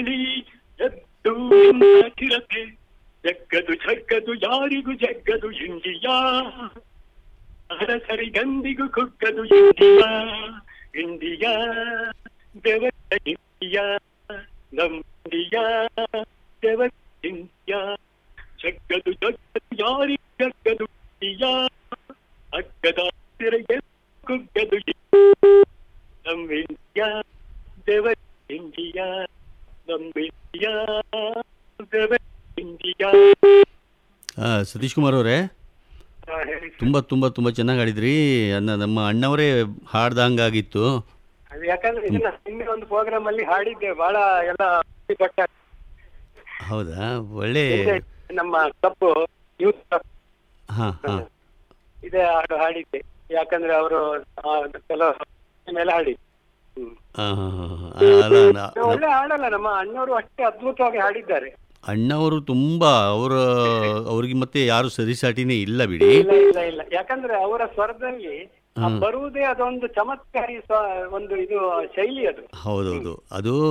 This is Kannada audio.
ಎದ್ದು ಚಿರತೆ ಜಗ್ಗದು ಜಗ್ಗದು ಯಾರಿಗೂ ಜಗ್ಗದು ಇಂಡಿಯಾ ಅರಸರಿಗಂದಿಗೂ ಕುಗ್ಗದು ಇಂಡಿಯಾ ಇಂಡಿಯಾ ದೇವರ ಇಂಡಿಯಾ ನಮ್ ಇಂಡಿಯಾ ದೇವರ ಇಂಡಿಯಾ ಜಗ್ಗದು ಜಗ್ಗದು ಯಾರಿಗೂ ಜಗ್ಗದು ಇಂಡಿಯಾ ಅಗ್ಗದ ಹಸಿರಿಗೆ ಕುಗ್ಗದು ನಮ್ ಇಂಡಿಯಾ ದೇವರ ಇಂಡಿಯಾ ನಮ್ ಇಂಡಿಯಾ ದೇವರ ಇಂಡಿಯಾ ಆ, ಸತೀಶ್ ಕುಮಾರ್ ಅವರೇ ಹಾ, ಹೇಳಿ ಸರ್. ತುಂಬ ತುಂಬ ತುಂಬ ಚೆನ್ನಾಗಿ ಹಾಡಿದ್ರಿ ಅನ್ನ ನಮ್ಮ ಅಣ್ಣವರೇ ಹಾಡ್ದಂಗಾಗಿತ್ತು ಅದು ಯಾಕಂದ್ರೆ ಇದನ್ನ ಹಿಂದೆ ಒಂದು ಪ್ರೋಗ್ರಾಮ್ ಅಲ್ಲಿ ಹಾಡಿದ್ದೆ ಬಹಳ ಎಲ್ಲ ಖುಷಿ ಪಟ್ಟ ಹೌದಾ ಒಳ್ಳೆ ಹಿಂದೆ ನಮ್ಮ ತಪ್ಪು ಯೂತ್ ಹಾಂ ಹಾಂ ಇದೇ ಹಾಡು ಹಾಡಿದ್ದೆ ಯಾಕಂದ್ರೆ ಅವರು ಕೆಲವು ಮೇಲೆ ಹಾಡಿ ಹ್ಮ್. ಹಾಂ ಹಾಂ ಹಾಂ ಅಲ್ಲ ನಾ- ಒಳ್ಳೆ ಹಾಡಲ್ಲ ನಮ್ಮ ಅಣ್ಣವರು ಅಷ್ಟೇ ಅದ್ಭುತವಾಗಿ ಹಾಡಿದ್ದಾರೆ ಅಣ್ಣವರು ತುಂಬ ಅವರ ಅವ್ರಿಗೆ ಮತ್ತೆ ಯಾರು ಸರಿಸಾಟಿನೇ ಇಲ್ಲ ಬಿಡಿ ಇಲ್ಲ ಇಲ್ಲ ಇಲ್ಲ ಯಾಕಂದ್ರೆ ಅವರ ಸ್ವರದಲ್ಲಿ ಆ ಬರುವುದೇ ಅದೊಂದು ಚಮತ್ಕಾರಿ ಸ್ವ- ಒಂದು ಇದು ಶೈಲಿ ಅದು ಹೌದೌದು ಅದು